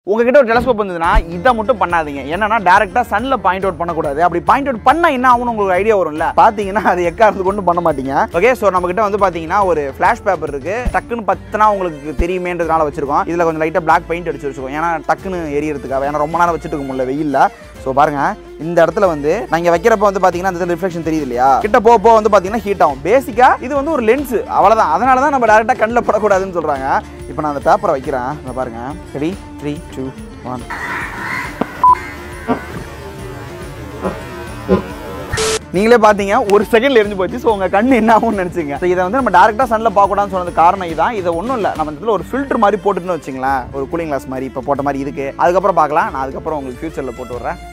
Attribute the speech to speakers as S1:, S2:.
S1: உங்ககிட்ட ஒரு டெலஸ்கோப் இருந்ததுன்னா இதை மட்டும் பண்ணாதீங்க என்னன்னா டேரக்டா சன்ல பாயிண்ட் அவுட் பண்ணக்கூடாது அப்படி பாயிண்ட் அவுட் பண்ணா என்ன ஆகும்னு உங்களுக்கு ஐடியா வரும்ல பாத்தீங்கன்னா அது எக்காரத்து கொண்டு பண்ண மாட்டீங்க ஓகே ஸோ நம்ம கிட்ட வந்து பாத்தீங்கன்னா ஒரு ஃபிளாஷ் பேப்பர் இருக்கு டக்குன்னு பத்துனா உங்களுக்கு தெரியுமேன்றதுனால வச்சிருக்கோம் இதுல கொஞ்சம் லைட்டா பிளாக் பெயிண்ட் அடிச்சு வச்சிருக்கோம் ஏன்னா டக்குன்னு எரியறதுக்காக ஏன்னா ரொம்ப நேரம் வச்சுட்டு இருக்க முடியல வெயில்ல ஸோ பாருங்க இந்த இடத்துல வந்து நான் இங்க வைக்கிறப்ப வந்து பாத்தீங்கன்னா அந்த ரிஃப்ளெக்ஷன் தெரியுது இல்லையா கிட்ட போக போக வந்து பாத்தீங்கன்னா ஹீட் ஆகும் பேசிக்கா இது வந்து ஒரு லென்ஸ் அவ்வளவுதான் அதனால தான் நம்ம டேரக்டா கண்ணில் படக்கூடாதுன்னு சொல்றாங்க இப்போ நான் அந்த பேப்பரை வைக்கிறேன் இங்க பாருங்க ரெடி த்ரீ டூ ஒன் நீங்களே பார்த்தீங்க ஒரு செகண்ட்ல எரிஞ்சு போச்சு ஸோ உங்க கண்ணு என்ன ஆகும்னு நினைச்சீங்க So, இதை வந்து நம்ம டேரக்டா சன்ல பார்க்கக்கூடாதுன்னு சொன்னது காரணம் இதான் இதை ஒன்றும் இல்லை நம்ம இதில் ஒரு ஃபில்டர் மாதிரி போட்டுன்னு வச்சுங்களேன் ஒரு கூலிங் கிளாஸ் மாதிரி இப்போ போட்ட மாதிரி இருக்கு அதுக்கப்புறம் பார்க்கலாம் நான் அதுக்கப்புறம் உங்களுக்கு ஃபியூச்சரில் போட்டு விட்றேன்